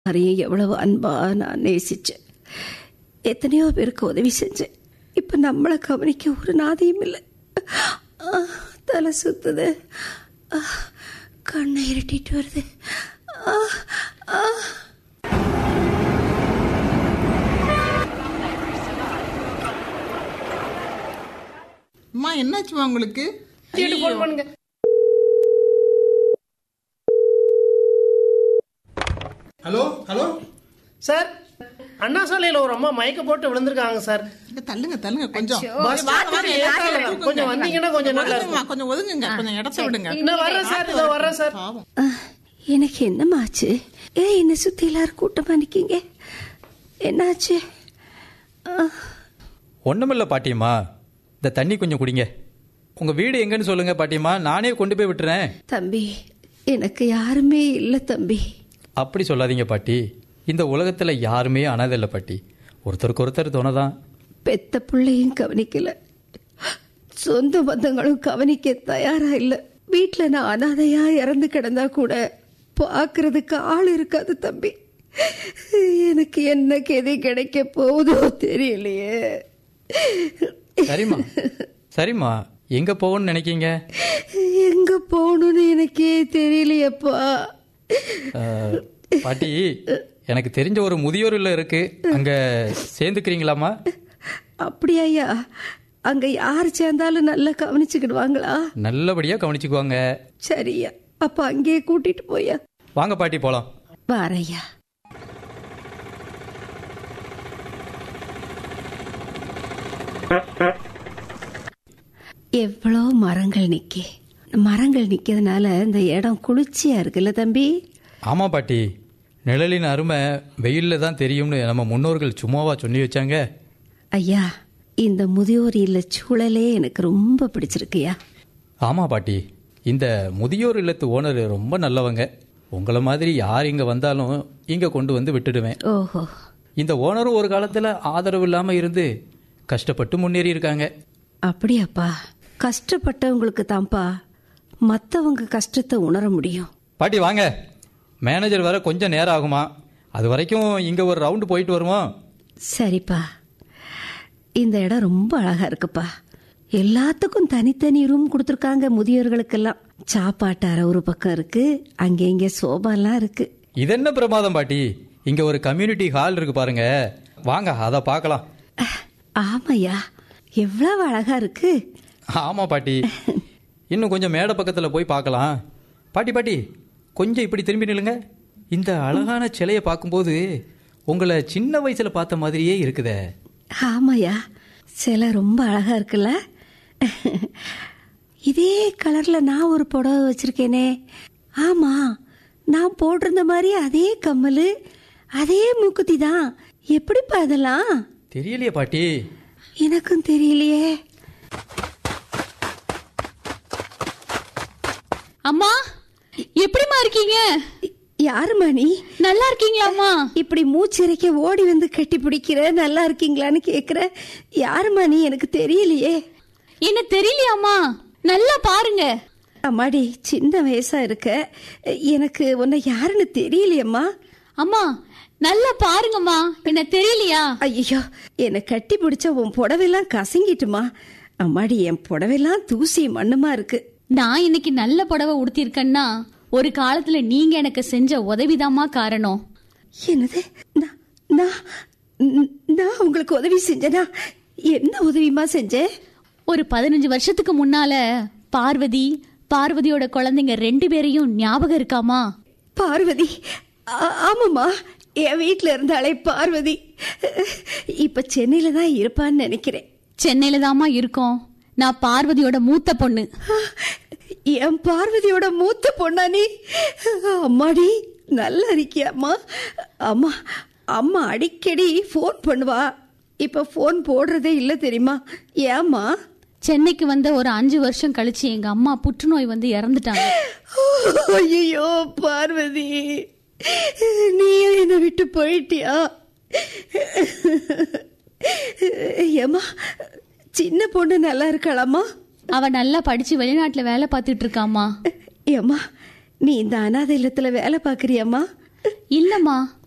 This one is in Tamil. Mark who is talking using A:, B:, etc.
A: யாரையும் எவ்வளவு அன்பா நான் நேசிச்சேன் எத்தனையோ பேருக்கு உதவி செஞ்சேன் இப்ப நம்மளை கவனிக்க ஒரு நாதியும் இல்லை ஆ, தலை சுத்துது ஆ, கண்ணை இருட்டிட்டு வருது ஆ, ஆ.
B: அம்மா என்னாச்சுமா உங்களுக்கு
C: ஃபோன் பண்ணுங்க
B: ஹலோ ஹலோ
C: சார் அண்ணா சாலையில ஒரு அம்மா மயக்க போட்டு விழுந்திருக்காங்க சார்
B: இங்க தள்ளுங்க தள்ளுங்க கொஞ்சம்
C: பஸ் ஸ்டாப்புக்கு ஏத்தால தான். கொஞ்சம் வந்தீங்கன்னா கொஞ்சம் நல்லா இருக்கும்
B: ஒதுங்குமா, கொஞ்சம் ஒதுங்குங்க கொஞ்சம் இடத்த விடுங்க
C: நான் வர்றேன் சார் இதோ வர்றேன் சார்
B: பாவம்
A: ஆ, எனக்கு என்னமாச்சு ஏ என்னை சுத்தி எல்லாரும் கூட்டமா நிக்கீங்க என்னாச்சு ஆ,
D: ஒண்ணுமில்ல பாட்டியம்மா இந்த தண்ணி கொஞ்சம் குடிங்க உங்க வீடு எங்கன்னு சொல்லுங்க பாட்டியம்மா நானே கொண்டு போய் விட்டுறேன்
A: தம்பி எனக்கு யாருமே இல்லை தம்பி
D: அப்படி சொல்லாதீங்க பாட்டி இந்த உலகத்துல யாருமே அனாதை இல்லை பாட்டி ஒருத்தருக்கு ஒருத்தர் துணைதான்
A: பெத்த பிள்ளையும் கவனிக்கல சொந்த பந்தங்களும் கவனிக்க தயாரா இல்ல வீட்டுல நான் அனாதையா இறந்து கிடந்தா கூட பாக்குறதுக்கு ஆள் இருக்காது தம்பி எனக்கு என்ன கெதி கிடைக்க போகுதோ தெரியலையே
D: சரிம்மா சரிம்மா எங்க போகணும்னு நினைக்கீங்க
A: எங்க போகணும்னு எனக்கே தெரியலையப்பா
D: அஹ், பாட்டி எனக்கு தெரிஞ்ச ஒரு முதியோர் இல்லம் இருக்கு அங்க சேர்ந்துக்கிறீங்களாம்மா
A: அப்படியா ஐயா அங்க யார் சேர்ந்தாலும் நல்லா கவனிச்சுக்கிடுவாங்களா
D: நல்லபடியா கவனிச்சுக்குவாங்க
A: சரியா அப்ப அங்கேயே கூட்டிட்டு போயா
D: வாங்க பாட்டி போலாம்
A: வாரையா எவ்வளோ மரங்கள் நிக்கி மரங்கள் நிக்கிறதுனால இந்த இடம் குளிர்ச்சியா இருக்குல்ல தம்பி
D: ஆமா பாட்டி நிழலின் அருமை வெயில்ல தான் தெரியும்னு நம்ம முன்னோர்கள் சும்மாவா சொல்லி வச்சாங்க
A: ஐயா இந்த முதியோர் இல்ல சூழலே எனக்கு ரொம்ப பிடிச்சிருக்குயா
D: ஆமா பாட்டி இந்த முதியோர் இல்லத்து ஓனர் ரொம்ப நல்லவங்க உங்களை மாதிரி யார் இங்க வந்தாலும் இங்க கொண்டு வந்து விட்டுடுவேன்
A: ஓஹோ
D: இந்த ஓனரும் ஒரு காலத்துல ஆதரவு இல்லாம இருந்து கஷ்டப்பட்டு முன்னேறி இருக்காங்க
A: அப்படியாப்பா கஷ்டப்பட்டவங்களுக்கு தான்ப்பா மத்தவங்க கஷ்டத்தை உணர முடியும்
D: பாட்டி வாங்க மேனேஜர் வர கொஞ்சம் நேரம் ஆகுமா அது வரைக்கும் இங்க ஒரு ரவுண்டு போயிட்டு வருவோம்
A: சரிப்பா இந்த இடம் ரொம்ப அழகா இருக்குப்பா எல்லாத்துக்கும் தனித்தனி ரூம் கொடுத்துருக்காங்க முதியோர்களுக்கெல்லாம் சாப்பாட்டு அறை ஒரு பக்கம் இருக்கு அங்கே இங்கே சோபாலாம் இருக்கு
D: இது என்ன பிரமாதம் பாட்டி இங்க ஒரு கம்யூனிட்டி ஹால் இருக்கு பாருங்க வாங்க அதை பார்க்கலாம்
A: அஹ், ஆமாய்யா எவ்வளவு அழகா இருக்கு
D: ஆமா பாட்டி இன்னும் கொஞ்சம் மேடை பக்கத்துல போய் பார்க்கலாம் பாட்டி பாட்டி கொஞ்சம் இப்படி திரும்பி நில்லுங்க இந்த அழகான சிலையை பார்க்கும்போது உங்களை சின்ன வயசுல பார்த்த மாதிரியே இருக்குதே
A: ஆமாய்யா சிலை ரொம்ப அழகா இருக்குல்ல இதே கலர்ல நான் ஒரு புடவை வச்சிருக்கேனே ஆமா நான் போட்டிருந்த மாதிரி அதே கம்மல் அதே மூக்குத்தி தான் எப்படிப்பா இதெல்லாம்
D: தெரியலையே பாட்டி
A: எனக்கும் தெரியலையே
E: அம்மா எப்படிம்மா இருக்கீங்க
A: யாருமா நீ
E: நல்லா இருக்கீங்களாம்மா
A: இப்படி மூச்சிறைக்க ஓடி வந்து கட்டி பிடிக்கிற நல்லா இருக்கீங்களான்னு கேக்குற யாருமா நீ எனக்கு தெரியலையே
E: என்ன தெரியலையாம்மா நல்லா பாருங்க
A: அம்மாடி சின்ன வயசா இருக்க எனக்கு உன்னை யாருன்னு தெரியலையம்மா
E: அம்மா நல்லா பாருங்கம்மா என்ன தெரியலையா
A: ஐயோ என்னை கட்டி பிடிச்ச உன் புடவைலாம் கசங்கிட்டுமா அம்மாடி என் புடவைலாம் தூசி மண்ணுமா இருக்கு
E: நான் இன்னைக்கு நல்ல புடவை உடுத்திருக்கேன்னா ஒரு காலத்துல நீங்க எனக்கு செஞ்ச உதவிதாம்மா காரணம்
A: என்னது நான் நான் நான் உங்களுக்கு உதவி செஞ்சேனா என்ன உதவிமா செஞ்சேன்
E: ஒரு பதினஞ்சு வருஷத்துக்கு முன்னால பார்வதி பார்வதியோட குழந்தைங்க ரெண்டு பேரையும் ஞாபகம் இருக்காமா
A: பார்வதி ஆ- ஆமாம்மா என் வீட்டில் இருந்தாலே பார்வதி இப்ப சென்னையில தான் இருப்பான்னு நினைக்கிறேன்
E: சென்னையில தாம்மா இருக்கோம் நான் பார்வதியோட மூத்த பொண்ணு
A: என் பார்வதியோட மூத்த பொண்ணா நீ அம்மாடி நல்லா இருக்கியாம்மா அம்மா அம்மா அடிக்கடி ஃபோன் பண்ணுவா இப்ப ஃபோன் போடுறதே இல்லை தெரியுமா ஏம்மா
E: சென்னைக்கு வந்த ஒரு அஞ்சு வருஷம் கழிச்சு எங்க அம்மா புற்றுநோய் வந்து இறந்துட்டாங்க
A: ஐயோ பார்வதி நீ என்னை விட்டு போயிட்டியா ஏம்மா சின்ன பொண்ணு நல்லா இருக்காளாம்மா
E: அவ நல்லா படிச்சு வெளிநாட்டுல வேலை பார்த்துட்டு இருக்காமா
A: ஏம்மா நீ இந்த அனாதை இல்லத்துல வேலை பார்க்கறியாம்மா
E: இல்லம்மா